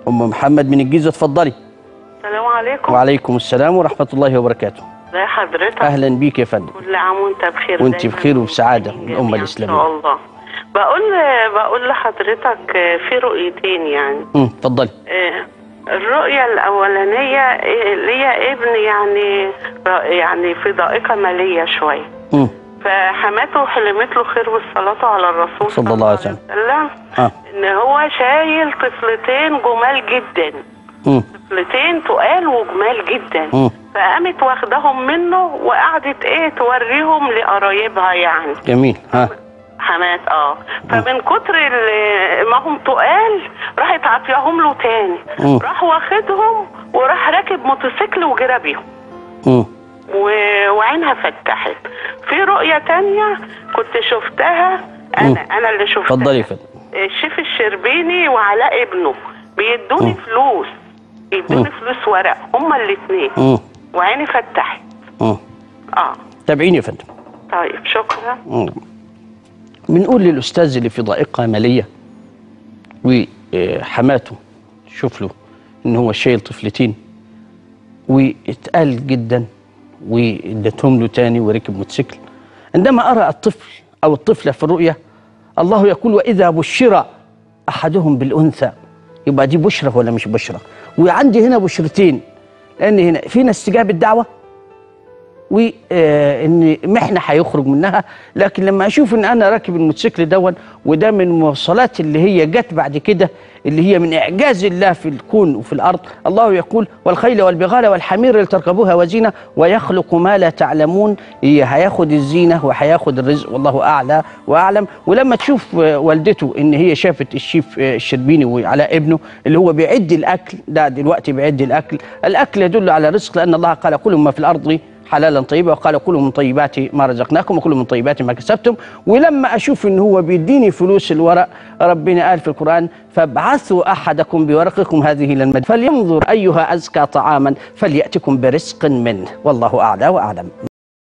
ام محمد من الجيزه اتفضلي السلام عليكم وعليكم السلام ورحمه الله وبركاته ازي حضرتك اهلا بيك يا فندم كل عام وانت بخير وانت دايماً. بخير وبسعادة جميعاً بالأمة ان الإسلامية. شاء الله بقول بقول لحضرتك في رؤيتين يعني امم اتفضلي آه، الرؤية الأولانية آه، ليا ابن يعني يعني في ضائقة مالية شوية امم فحماته حلمت له خير والصلاة على الرسول صلى الله عليه وسلم. وسلم اه إن هو شايل طفلتين جمال جدا امم طفلتين تقال وجمال جدا امم فقامت واخدهم منه وقعدت ايه توريهم لقرايبها يعني جميل ها حمات اه فمن كتر ال- ما هم تقال راحت عطيهم له تاني مم. راح واخدهم وراح راكب موتوسيكل وجرى بيهم امم و- وعينها فتحت في رؤية تانية كنت شفتها انا مم. انا اللي شفتها اتفضلي يا فندم الشيف الشربيني وعلاء ابنه بيدوني مم. فلوس بيدوني مم. فلوس ورق هما الاتنين امم وعيني فتحت امم اه تابعيني يا فندم طيب شكرا مم. بنقول للاستاذ اللي في ضائقه ماليه وحماته شوف له ان هو شايل طفلتين واتقال جدا وادتهم له تاني وركب موتوسيكل عندما ارى الطفل او الطفله في الرؤيه الله يقول واذا بشر احدهم بالانثى يبقى دي بشرى ولا مش بشرى وعندي هنا بشرتين لان هنا فينا استجابه دعوه وان محنه هيخرج منها لكن لما اشوف ان انا راكب الموتوسيكل دون وده من المواصلات اللي هي جت بعد كده اللي هي من اعجاز الله في الكون وفي الارض الله يقول والخيل والبغال والحمير لتركبوها وزينه ويخلق ما لا تعلمون هي هياخد الزينه وهياخد الرزق والله اعلى واعلم ولما تشوف والدته ان هي شافت الشيف الشربيني وعلى ابنه اللي هو بيعد الاكل ده دلوقتي بيعد الاكل الاكل يدل على الرزق لان الله قال كل ما في الارض حلالا طيبا وقال كلوا من طيبات ما رزقناكم وكلوا من طيبات ما كسبتم ولما اشوف ان هو بيديني فلوس الورق ربنا قال في القران فابعثوا احدكم بورقكم هذه الى المدينه فلينظر ايها ازكى طعاما فلياتكم برزق منه والله اعلى واعلم